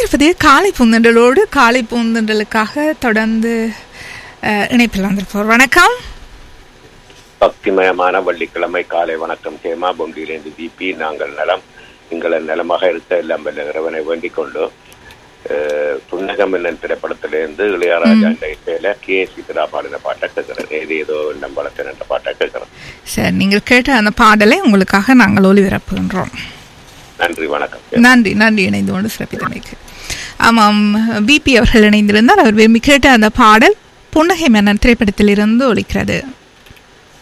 இணைந்திருப்பது காலை பூந்தண்டலோடு காலை பூந்தண்டலுக்காக தொடர்ந்து அஹ், இணைப்பில் வந்திருப்போர் வணக்கம் பக்திமயமான வெள்ளிக்கிழமை காலை வணக்கம் கேமா பொண்டியிலிருந்து பிபி நாங்கள் நலம் எங்களை நலமாக இருக்க எல்லாம் வல்ல இறைவனை வேண்டிக் கொண்டு அஹ், புன்னகம் என்னும் திரைப்படத்திலிருந்து இளையராஜா என்ற இசையில கே சித்ரா பாடின பாட்டை கேட்கிறேன் ஏது ஏதோ நம்பளத்தின் என்ற பாட்டை கேட்கிறேன் சரி நீங்கள் கேட்ட அந்த பாடலை உங்களுக்காக நாங்கள் ஒளிபரப்புகின்றோம் நன்றி வணக்கம் நன்றி நன்றி இணைந்து கொண்டு சிறப்பித்தமைக்கு ஆமாம் பிபி அவர்கள் இணைந்திருந்தால் அவர் விரும்பி கேட்ட அந்த பாடல் புன்னகை மன்னன் திரைப்படத்திலிருந்து ஒலிக்கிறது